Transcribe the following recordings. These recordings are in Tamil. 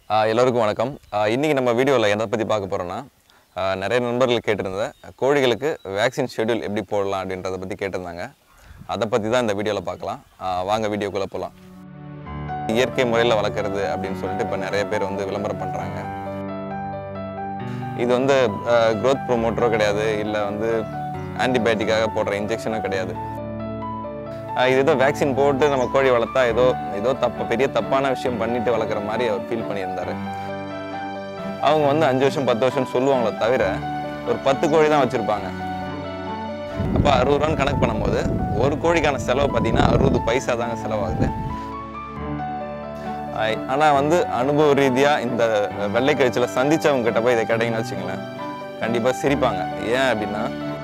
ஆஹ் எல்லோருக்கும் வணக்கம் ஆஹ் இன்னைக்கு நம்ம வீடியோவில் எதை பற்றி பார்க்க போகிறோன்னா நிறைய நண்பர்கள் கேட்டிருந்த கோழிகளுக்கு வேக்சின் ஷெட்யூல் எப்படி போடலாம் அப்படின்றத பற்றி கேட்டிருந்தாங்க அதை பற்றி தான் இந்த வீடியோவில் பார்க்கலாம் ஆஹ் வாங்க வீடியோக்குள்ளே போகலாம் இயற்கை முறையில் வளர்க்குறது அப்படின்னு சொல்லிட்டு இப்போ நிறைய பேர் வந்து விளம்பரம் பண்ணுறாங்க இது வந்து க்ரோத் ப்ரொமோட்டரோ கிடையாது இல்லை வந்து ஆன்டிபயோட்டிக்காக போடுற இன்ஜெக்ஷனும் கிடையாது ஆஹ் இது ஏதோ வேக்சின் போட்டு நம்ம கோழி வளர்த்தா ஏதோ ஏதோ தப்பு பெரிய தப்பான விஷயம் பண்ணிட்டு வளர்க்குற மாதிரி அவர் ஃபீல் பண்ணியிருந்தாரு அவங்க வந்து அஞ்சு வருஷம் பத்து வருஷம் சொல்லுவாங்களே தவிர ஒரு பத்து கோழி தான் வச்சுருப்பாங்க அப்போ அறுபது ரூபான்னு கணக்கு பண்ணும்போது ஒரு கோழிக்கான செலவு பார்த்தீங்கன்னா அறுபது பைசா தாங்க செலவாகுது ஆனால் வந்து அனுபவ ரீதியாக இந்த வெள்ளை கழிச்சில் சந்திச்சவங்க கிட்ட போய் இதை கேட்டிங்கன்னு வச்சுங்களேன் கண்டிப்பாக சிரிப்பாங்க ஏன் அப்படின்னா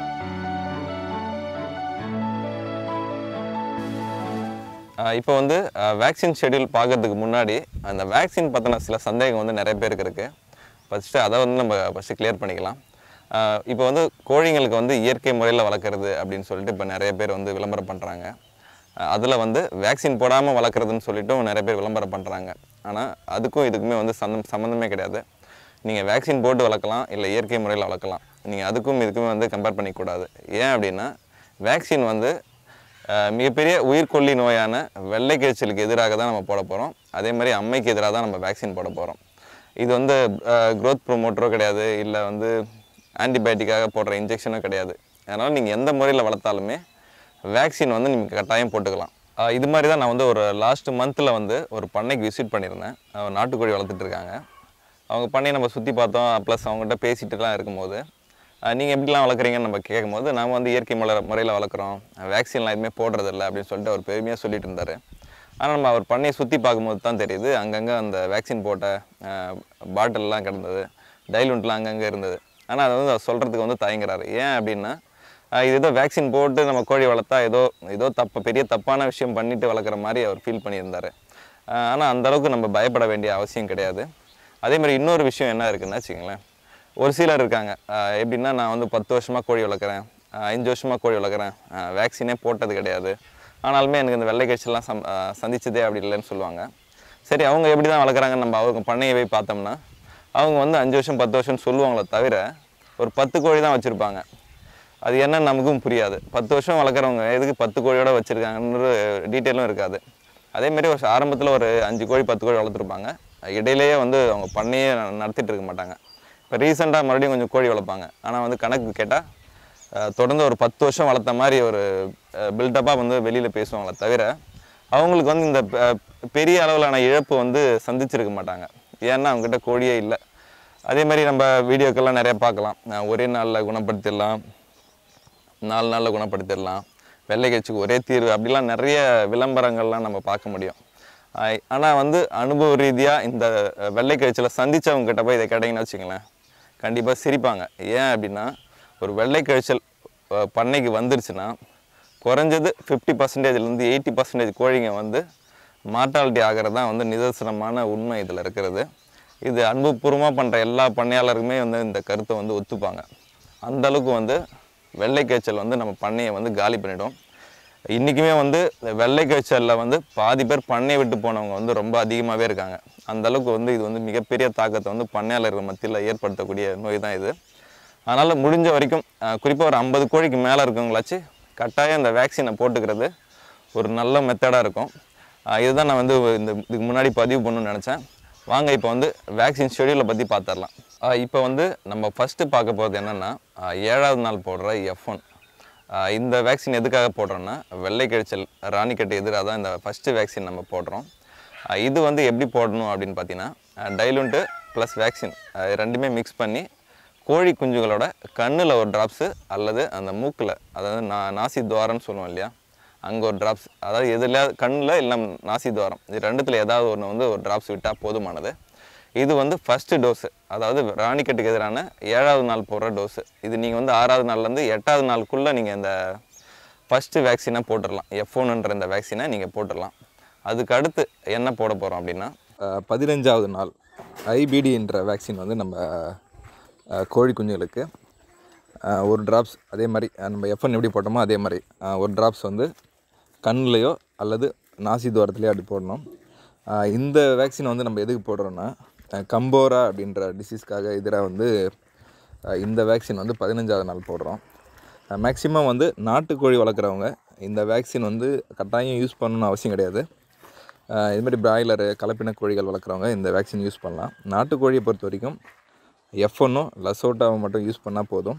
இப்போ வந்து வேக்சின் ஷெட்யூல் பார்க்கறதுக்கு முன்னாடி அந்த வேக்சின் பற்றின சில சந்தேகம் வந்து நிறைய பேருக்கு இருக்குது ஃபஸ்ட்டு அதை வந்து நம்ம ஃபஸ்ட்டு கிளியர் பண்ணிக்கலாம் இப்போ வந்து கோழிங்களுக்கு வந்து இயற்கை முறையில் வளர்க்குறது அப்படின்னு சொல்லிட்டு இப்போ நிறைய பேர் வந்து விளம்பரம் பண்ணுறாங்க அதில் வந்து வேக்சின் போடாமல் வளர்க்குறதுன்னு சொல்லிட்டும் நிறைய பேர் விளம்பரம் பண்ணுறாங்க ஆனால் அதுக்கும் இதுக்குமே வந்து சந்தம் சம்மந்தமே கிடையாது நீங்கள் வேக்சின் போட்டு வளர்க்கலாம் இல்லை இயற்கை முறையில் வளர்க்கலாம் நீங்கள் அதுக்கும் இதுக்குமே வந்து கம்பேர் பண்ணிக்கூடாது ஏன் அப்படின்னா வேக்சின் வந்து அஹ், மிகப்பெரிய உயிர்கொல்லி நோயான வெள்ளை காய்ச்சலுக்கு எதிராக தான் நம்ம போட போகிறோம் அதே மாதிரி அம்மைக்கு எதிராக தான் நம்ம வேக்சின் போட போகிறோம் இது வந்து க்ரோத் ப்ரொமோட்டரோ கிடையாது இல்லை வந்து ஆன்டிபயோட்டிக்காக போடுற இன்ஜெக்ஷனும் கிடையாது அதனால் நீங்கள் எந்த முறையில் வளர்த்தாலுமே வேக்சின் வந்து நீங்கள் கட்டாயம் போட்டுக்கலாம் அஹ், இது மாதிரி தான் நான் வந்து ஒரு லாஸ்ட் மந்தில் வந்து ஒரு பண்ணைக்கு விசிட் பண்ணியிருந்தேன் அஹ், நாட்டுக்கோழி வளர்த்துட்டு இருக்காங்க அவங்க பண்ணையை நம்ம சுற்றி பார்த்தோம் ப்ளஸ் அவங்ககிட்ட பேசிட்டுலாம் இருக்கும்போது நீங்கள் எப்படிலாம் வளர்க்குறீங்கன்னு நம்ம கேட்கும்போது நாம வந்து இயற்கை முறை முறையில் வளர்க்குறோம் வேக்சின்லாம் எதுவுமே போடுறதில்ல அப்படின்னு சொல்லிட்டு அவர் பெருமையாக சொல்லிட்டு இருந்தார் ஆனால் நம்ம அவர் பண்ணையை சுற்றி பார்க்கும்போது தான் தெரியுது அங்கங்கே அந்த வேக்சின் போட்ட பாட்டில்லாம் கிடந்தது டைலூண்ட்லாம் அங்கங்கே இருந்தது ஆனால் அதை வந்து அவர் சொல்கிறதுக்கு வந்து தயங்குறாரு ஏன் அப்படின்னா ஆஹ் இது ஏதோ வேக்சின் போட்டு நம்ம கோழி வளர்த்தா ஏதோ ஏதோ தப்பு பெரிய தப்பான விஷயம் பண்ணிட்டு வளர்க்குற மாதிரி அவர் ஃபீல் பண்ணியிருந்தார் ஆனால் அந்தளவுக்கு நம்ம பயப்பட வேண்டிய அவசியம் கிடையாது அதே மாதிரி இன்னொரு விஷயம் என்ன இருக்குன்னு வச்சுங்களேன் ஒரு சிலர் இருக்காங்க ஆஹ் எப்படின்னா நான் வந்து பத்து வருஷமாக கோழி வளர்க்குறேன் ஆஹ் அஞ்சு வருஷமாக கோழி வளர்க்குறேன் வேக்சினே போட்டது கிடையாது ஆனாலுமே எனக்கு இந்த வெள்ளை காய்ச்சல்லாம் சம் ஆஹ் சந்திச்சதே அப்படி இல்லைன்னு சொல்லுவாங்க சரி அவங்க எப்படி தான் வளர்க்குறாங்கன்னு நம்ம அவங்க பண்ணையை போய் பார்த்தோம்னா அவங்க வந்து அஞ்சு வருஷம் பத்து வருஷம் சொல்லுவாங்களே தவிர ஒரு பத்து கோழி தான் வச்சுருப்பாங்க அது என்னன்னு நமக்கும் புரியாது பத்து வருஷம் வளர்க்குறவங்க எதுக்கு பத்து கோழியோட வச்சுருக்காங்கன்னு டீட்டெயிலும் இருக்காது அதேமாரி ஒரு ஆரம்பத்தில் ஒரு அஞ்சு கோழி பத்து கோழி வளர்த்துருப்பாங்க இடையிலேயே வந்து அவங்க பண்ணையே ந- நடத்திட்டு இருக்க மாட்டாங்க இப்போ ரீசெண்டாக மறுபடியும் கொஞ்சம் கோழி வளர்ப்பாங்க ஆனால் வந்து கணக்கு கேட்டால் தொடர்ந்து ஒரு பத்து வருஷம் வளர்த்த மாதிரி ஒரு பில்டப்பாக வந்து வெளியில் பேசுவாங்களே தவிர அவங்களுக்கு வந்து இந்த ப- பெரிய அளவிலான இழப்பு வந்து சந்திச்சிருக்க மாட்டாங்க ஏன்னா அவங்ககிட்ட கோழியே இல்லை அதே மாதிரி நம்ம வீடியோக்கெல்லாம் நிறைய பார்க்கலாம் அஹ் ஒரே நாளில் குணப்படுத்திடலாம் நாலு நாளில் குணப்படுத்திடலாம் வெள்ளை கட்சிக்கு ஒரே தீர்வு அப்படிலாம் நிறைய விளம்பரங்கள்லாம் நம்ம பார்க்க முடியும் ஆனால் வந்து அனுபவ ரீதியாக இந்த அஹ், வெள்ளை கழிச்சில் சந்திச்சவங்க கிட்ட போய் இதை கேட்டிங்கன்னு வச்சுங்களேன் கண்டிப்பாக சிரிப்பாங்க ஏன் அப்படின்னா ஒரு வெள்ளை கழிச்சல் அஹ், பண்ணைக்கு வந்துருச்சுன்னா குறைஞ்சது ஃபிஃப்டி பர்சன்டேஜ்லேருந்து எயிட்டி பர்சன்டேஜ் கோழிங்க வந்து மார்ட்டாலிட்டி ஆகிறது தான் வந்து நிதர்சனமான உண்மை இதில் இருக்கிறது இது அன்புபூர்வமாக பண்ணுற எல்லா பண்ணையாளருக்குமே வந்து இந்த கருத்தை வந்து ஒத்துப்பாங்க அந்த அளவுக்கு வந்து வெள்ளை காய்ச்சல் வந்து நம்ம பண்ணையை வந்து காலி பண்ணிடும் இன்றைக்குமே வந்து இந்த வெள்ளை காய்ச்சலில் வந்து பாதி பேர் பண்ணையை விட்டு போனவங்க வந்து ரொம்ப அதிகமாகவே இருக்காங்க அந்த அளவுக்கு வந்து இது வந்து மிகப்பெரிய தாக்கத்தை வந்து பண்ணையாளர்கள் மத்தியில் ஏற்படுத்தக்கூடிய நோய் தான் இது அதனால் முடிஞ்ச வரைக்கும் குறிப்பாக ஒரு ஐம்பது கோழிக்கு மேலே இருக்கவங்களாச்சு கட்டாயம் இந்த வேக்சினை போட்டுக்கிறது ஒரு நல்ல மெத்தடாக இருக்கும் ஆஹ் இதுதான் நான் வந்து இந்த இதுக்கு முன்னாடி பதிவு பண்ணணும்னு நினச்சேன் வாங்க இப்போ வந்து வேக்சின் ஷெடியூலை பற்றி பார்த்துடலாம் இப்போ வந்து நம்ம ஃபஸ்ட்டு பார்க்க போகிறது என்னென்னா ஏழாவது நாள் போடுற எஃப் ஒன் இந்த வேக்சின் எதுக்காக போடுறோன்னா வெள்ளை கழிச்சல் ராணிக்கட்டு எதிராக தான் இந்த ஃபஸ்ட்டு வேக்சின் நம்ம போடுறோம் ஆஹ் இது வந்து எப்படி போடணும் அப்படின்னு பார்த்தீங்கன்னா டைலுண்ட்டு ப்ளஸ் வேக்சின் ரெண்டுமே மிக்ஸ் பண்ணி கோழி குஞ்சுகளோட கண்ணில் ஒரு ட்ராப்ஸு அல்லது அந்த மூக்கில் அதாவது நா நாசி துவாரம்னு சொல்லுவோம் இல்லையா அங்கே ஒரு ட்ராப்ஸ் அதாவது எதுல கண்ணில் இல்லை நாசி துவாரம் இது ரெண்டுத்தில் ஏதாவது ஒன்று வந்து ஒரு ட்ராப்ஸ் விட்டால் போதுமானது இது வந்து ஃபஸ்ட்டு டோஸு அதாவது ராணிக்கட்டுக்கு எதிரான ஏழாவது நாள் போடுற டோஸு இது நீங்கள் வந்து ஆறாவது நாள்லேருந்து எட்டாவது நாளுக்குள்ளே நீங்கள் இந்த ஃபஸ்ட்டு வேக்சினை போட்டுடலாம் எஃப்ஒன்ன்ற இந்த வேக்சினை நீங்கள் போட்டுடலாம் அதுக்கு அடுத்து என்ன போட போகிறோம் அப்படின்னா பதினஞ்சாவது நாள் ஐபிடின்ற வேக்சின் வந்து நம்ம அஹ், கோழி குஞ்சுகளுக்கு அஹ், ஒரு ட்ராப்ஸ் அதே மாதிரி அஹ், நம்ம எஃப்என் எப்படி போட்டோமோ அதே மாதிரி அஹ், ஒரு ட்ராப்ஸ் வந்து கண்ணுலையோ அல்லது நாசி துவாரத்துலேயோ அப்படி போடணும் ஆஹ் இந்த வேக்சின் வந்து நம்ம எதுக்கு போடுறோன்னா அஹ், கம்போரா அப்படின்ற டிசீஸ்க்காக எதிராக வந்து அஹ், இந்த வேக்சின் வந்து பதினஞ்சாவது நாள் போடுறோம் மேக்ஸிமம் வந்து நாட்டுக்கோழி வளர்க்குறவங்க இந்த வேக்சின் வந்து கட்டாயம் யூஸ் பண்ணணும்னு அவசியம் கிடையாது அஹ், இது மாதிரி பிராய்லரு கலப்பின கோழிகள் வளர்க்குறவங்க இந்த வேக்சின் யூஸ் பண்ணலாம் நாட்டுக்கோழியை பொறுத்த வரைக்கும் எஃப் ஒன்னும் லசோட்டாவை மட்டும் யூஸ் பண்ணால் போதும்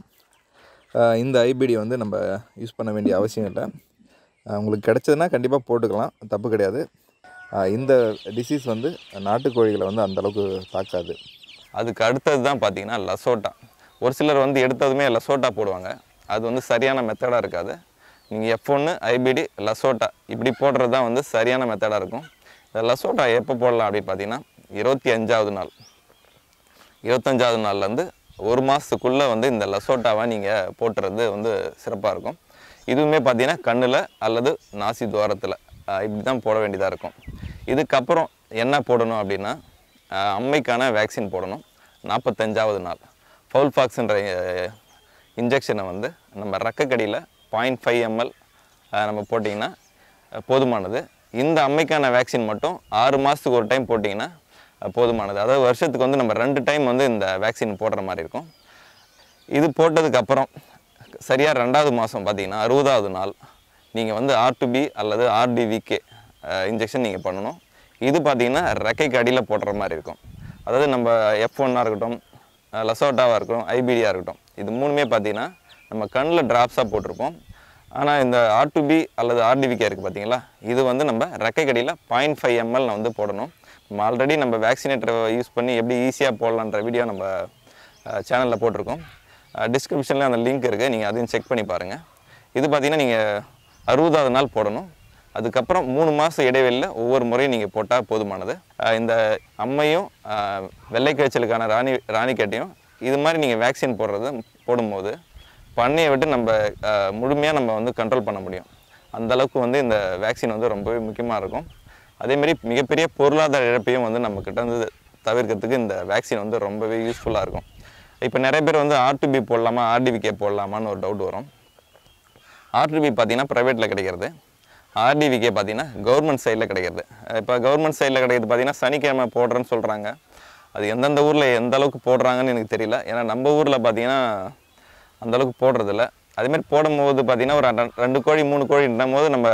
அஹ், இந்த ஐபிடி வந்து நம்ம யூஸ் பண்ண வேண்டிய அவசியம் இல்லை அஹ், உங்களுக்கு கிடைச்சதுன்னா கண்டிப்பாக போட்டுக்கலாம் தப்பு கிடையாது அஹ், இந்த டிசீஸ் வந்து நாட்டுக்கோழிகளை வந்து அந்தளவுக்கு தாக்காது அதுக்கு அடுத்தது தான் பார்த்தீங்கன்னா லசோட்டா ஒரு சிலர் வந்து எடுத்ததுமே லசோட்டா போடுவாங்க அது வந்து சரியான மெத்தடாக இருக்காது நீங்கள் எஃப் ஒன்று ஐபிடி லசோட்டா இப்படி போடுறது தான் வந்து சரியான மெத்தடாக இருக்கும் இந்த லசோட்டா எப்போ போடலாம் அப்படின்னு பார்த்தீங்கன்னா இருபத்தி அஞ்சாவது நாள் இருபத்தஞ்சாவது நாள்லேருந்து ஒரு மாதத்துக்குள்ளே வந்து இந்த லசோட்டாவை நீங்கள் போட்டுறது வந்து சிறப்பாக இருக்கும் இதுவுமே பார்த்தீங்கன்னா கண்ணில் அல்லது நாசி துவாரத்தில் இப்படி தான் போட வேண்டியதாக இருக்கும் இதுக்கப்புறம் என்ன போடணும் அப்படின்னா ஆஹ், அம்மைக்கான வேக்சின் போடணும் நாற்பத்தஞ்சாவது நாள் ஃபவுல் ஃபாக்ஸ்ன்ற இன்ஜெக்ஷனை வந்து நம்ம ரக்கக்கடியில் பாயிண்ட் ஃபைவ் எம்எல் நம்ம போட்டிங்கன்னா அஹ், போதுமானது இந்த அம்மைக்கான வேக்சின் மட்டும் ஆறு மாதத்துக்கு ஒரு டைம் போட்டிங்கன்னா அஹ், போதுமானது அதாவது வருஷத்துக்கு வந்து நம்ம ரெண்டு டைம் வந்து இந்த வேக்சின் போடுற மாதிரி இருக்கும் இது போட்டதுக்கப்புறம் சரியாக ரெண்டாவது மாதம் பார்த்தீங்கன்னா அறுபதாவது நாள் நீங்கள் வந்து ஆர்டிபி அல்லது ஆர்டிவிகே இன்ஜெக்ஷன் நீங்கள் பண்ணணும் இது பார்த்தீங்கன்னா ரெக்கைக்கு அடியில் போடுற மாதிரி இருக்கும் அதாவது நம்ம எஃப் ஒன்னாக இருக்கட்டும் லசோட்டாவாக இருக்கட்டும் ஐபிடியாக இருக்கட்டும் இது மூணுமே பார்த்தீங்கன்னா நம்ம கண்ணில் ட்ராப்ஸாக போட்டிருப்போம் ஆனால் இந்த ஆர்டிபி அல்லது ஆர்டிவிகே இருக்குது பார்த்தீங்களா இது வந்து நம்ம ரெக்கைக்கடியில் பாயிண்ட் ஃபைவ் எம்எல் வந்து போடணும் நம்ம ஆல்ரெடி நம்ம வேக்சினேட்டரை யூஸ் பண்ணி எப்படி ஈஸியாக போடலான்ற வீடியோ நம்ம சேனலில் போட்டிருக்கோம் டிஸ்கிரிப்ஷனில் அந்த லிங்க் இருக்குது நீங்கள் அதையும் செக் பண்ணி பாருங்கள் இது பார்த்தீங்கன்னா நீங்கள் அறுபதாவது நாள் போடணும் அதுக்கப்புறம் மூணு மாதம் இடைவெளியில் ஒவ்வொரு முறையும் நீங்கள் போட்டால் போதுமானது அஹ் இந்த அம்மையும் அஹ் வெள்ளை காய்ச்சலுக்கான ராணி ராணிக்கட்டையும் இது மாதிரி நீங்கள் வேக்சின் போடுறது போடும்போது பண்ணையை விட்டு நம்ம முழுமையாக நம்ம வந்து கண்ட்ரோல் பண்ண முடியும் அந்த அளவுக்கு வந்து இந்த வேக்சின் வந்து ரொம்பவே முக்கியமாக இருக்கும் அதேமாரி மிகப்பெரிய பொருளாதார இழப்பையும் வந்து நம்ம கிட்ட வந்து தவிர்க்கிறதுக்கு இந்த வேக்சின் வந்து ரொம்பவே யூஸ்ஃபுல்லாக இருக்கும் இப்போ நிறைய பேர் வந்து ஆர்டிபி போடலாமா ஆர்டிவிகே போடலாமான்னு ஒரு டவுட் வரும் ஆர்டிபி பார்த்தீங்கன்னா ப்ரைவேட்டில் கிடைக்கிறது ஆர்டிவிகே பார்த்தீங்கன்னா கவர்மெண்ட் சைடில் கிடைக்கிறது இப்போ கவர்மெண்ட் சைடில் கிடைக்கிறது பார்த்தீங்கன்னா சனிக்கிழமை போடுறேன்னு சொல்கிறாங்க அது எந்தெந்த ஊரில் எந்த அளவுக்கு போடுறாங்கன்னு எனக்கு தெரியல ஏன்னா நம்ம ஊரில் பார்த்தீங்கன்னா அந்த அளவுக்கு போடுறதில்ல அதேமாதிரி போடும்போது பார்த்தீங்கன்னா ஒரு ரெண்டு- ரெண்டு கோழி மூணு கோழின்னும் போது நம்ம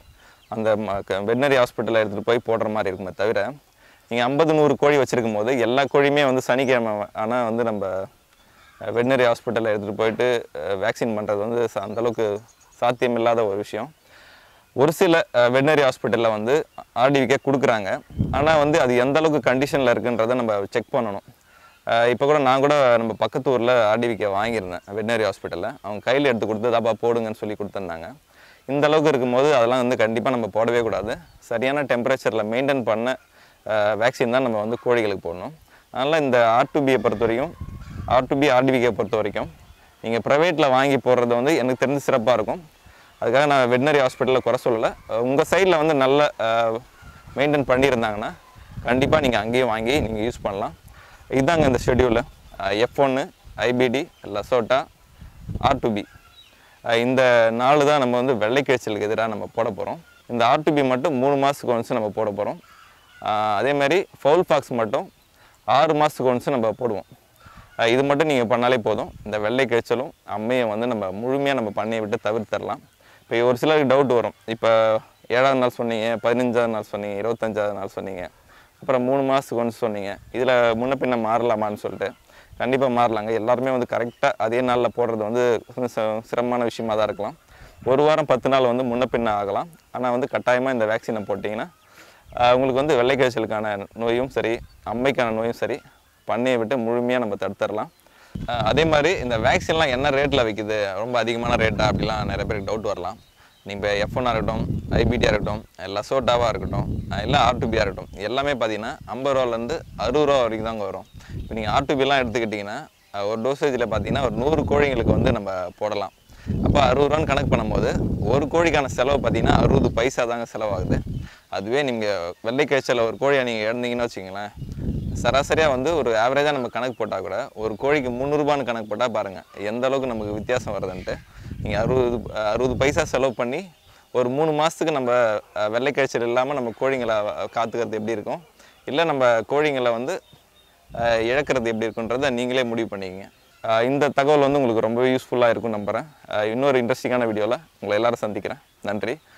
அந்த வெட்டினரி ஹாஸ்பிட்டலில் எடுத்துகிட்டு போய் போடுற மாதிரி இருக்குமே தவிர நீங்கள் ஐம்பது நூறு கோழி வச்சுருக்கும் போது எல்லா கோழியுமே வந்து சனிக்கிழமை ஆனால் வந்து நம்ம வெட்டினரி ஹாஸ்பிட்டலில் எடுத்துகிட்டு போயிட்டு வேக்சின் பண்ணுறது வந்து ச- அந்த அளவுக்கு சாத்தியமில்லாத ஒரு விஷயம் ஒரு சில வெட்டினரி ஹாஸ்பிட்டலில் வந்து ஆர்டிவிக்கே கொடுக்குறாங்க ஆனால் வந்து அது எந்த அளவுக்கு கண்டிஷனில் இருக்குன்றதை நம்ம செக் பண்ணணும் இப்போ கூட நான் கூட நம்ம பக்கத்து ஊரில் ஆர்டிவிக்கே வாங்கியிருந்தேன் வெட்டினரி ஹாஸ்பிட்டலில் அவங்க கையில் எடுத்து கொடுத்து தாப்பா போடுங்கன்னு சொல்லி கொடுத்துருந்தாங்க இந்த அளவுக்கு இருக்கும்போது அதெல்லாம் வந்து கண்டிப்பாக நம்ம போடவே கூடாது சரியான டெம்பரேச்சரில் மெயின்டைன் பண்ண வேக்சின் தான் நம்ம வந்து கோழிகளுக்கு போடணும் அதனால் இந்த ஆர்டிபியை பொறுத்த வரைக்கும் ஆர்டிபி ஆர்டிபிகே பொறுத்த வரைக்கும் நீங்கள் ப்ரைவேட்டில் வாங்கி போடுறது வந்து எனக்கு தெரிஞ்சு சிறப்பாக இருக்கும் அதுக்காக நான் வெட்டினரி ஹாஸ்பிட்டலில் குறை சொல்லலை உங்கள் சைடில் வந்து நல்ல மெயின்டைன் பண்ணியிருந்தாங்கன்னா கண்டிப்பாக நீங்கள் அங்கேயும் வாங்கி நீங்கள் யூஸ் பண்ணலாம் இதாங்க இந்த ஷெடியூலு எஃப் ஒன்று ஐபிடி லசோட்டா ஆர்டிபி இந்த நாலு தான் நம்ம வந்து வெள்ளை காய்ச்சலுக்கு எதிராக நம்ம போட போகிறோம் இந்த ஆர்டிபி மட்டும் மூணு மாதத்துக்கு ஒன்ஸ் நம்ம போட போகிறோம் அதேமாதிரி ஃபவுல் ஃபாக்ஸ் மட்டும் ஆறு மாதத்துக்கு ஒன்ஸ் நம்ம போடுவோம் அஹ் இது மட்டும் நீங்கள் பண்ணாலே போதும் இந்த வெள்ளை காய்ச்சலும் அம்மையை வந்து நம்ம முழுமையாக நம்ம பண்ணையை விட்டு தவிர்த்தரலாம் இப்போ ஒரு சிலருக்கு டவுட் வரும் இப்போ ஏழாவது நாள் சொன்னீங்க பதினஞ்சாவது நாள் சொன்னீங்க இருபத்தஞ்சாவது நாள் சொன்னீங்க அப்புறம் மூணு மாதத்துக்கு ஒன்று சொன்னீங்க இதில் முன்ன பின்ன மாறலாமான்னு சொல்லிட்டு கண்டிப்பாக மாறலாங்க எல்லாருமே வந்து கரெக்டாக அதே நாளில் போடுறது வந்து கொஞ்சம் சி- சிரமமான விஷயமா தான் இருக்கலாம் ஒரு வாரம் பத்து நாள் வந்து முன்ன பின்ன ஆகலாம் ஆனால் வந்து கட்டாயமாக இந்த வேக்சினை போட்டிங்கன்னா ஆஹ் உங்களுக்கு வந்து வெள்ளை காய்ச்சலுக்கான நோயும் சரி அம்மைக்கான நோயும் சரி பண்ணையை விட்டு முழுமையாக நம்ம தடுத்துடலாம் ஆஹ் அதே மாதிரி இந்த வேக்சின்லாம் என்ன ரேட்டில் விற்கிது ரொம்ப அதிகமான ரேட்டா அப்படிலாம் நிறைய பேருக்கு டவுட் வரலாம் நீங்கள் எஃப் ஒன்னாக இருக்கட்டும் ஐபிடியாக இருக்கட்டும் லசோட்டாவாக இருக்கட்டும் ஆஹ் இல்லை ஆர்டிபியாக இருக்கட்டும் எல்லாமே பார்த்தீங்கன்னா ஐம்பது ரூபாலேருந்து அறுபது ரூபா வரைக்கும் தாங்க வரும் இப்போ நீங்கள் ஆர்டிபிலாம் எடுத்துக்கிட்டிங்கன்னா ஆஹ் ஒரு டோசேஜில் பார்த்தீங்கன்னா ஒரு நூறு கோழிங்களுக்கு வந்து நம்ம போடலாம் அப்போ அறுபது ரூபான்னு கணக்கு பண்ணும்போது ஒரு கோழிக்கான செலவு பார்த்தீங்கன்னா அறுபது பைசா தாங்க செலவாகுது அதுவே நீங்கள் வெள்ளை காய்ச்சல் ஒரு கோழியை நீங்கள் இழந்தீங்கன்னு வச்சுங்களேன் சராசரியாக வந்து ஒரு ஆவரேஜாக நம்ம கணக்கு போட்டால் கூட ஒரு கோழிக்கு முந்நூறுபான்னு கணக்கு போட்டால் பாருங்கள் எந்த அளவுக்கு நமக்கு வித்தியாசம் வருதுன்ட்டு நீங்கள் அறுபது அறுபது பைசா செலவு பண்ணி ஒரு மூணு மாதத்துக்கு நம்ம அஹ், வெள்ளை காய்ச்சல் இல்லாமல் நம்ம கோழிங்களை அஹ், காத்துக்கிறது எப்படி இருக்கும் இல்லை நம்ம கோழிங்களை வந்து அஹ், இழக்கிறது எப்படி இருக்குன்றதை நீங்களே முடிவு பண்ணிக்கங்க அஹ், இந்த தகவல் வந்து உங்களுக்கு ரொம்பவே யூஸ்ஃபுல்லாக இருக்கும்னு நம்புகிறேன் அஹ், இன்னொரு இன்ட்ரெஸ்டிங்கான வீடியோவில் உங்களை எல்லாரும் சந்திக்கிறேன் நன்றி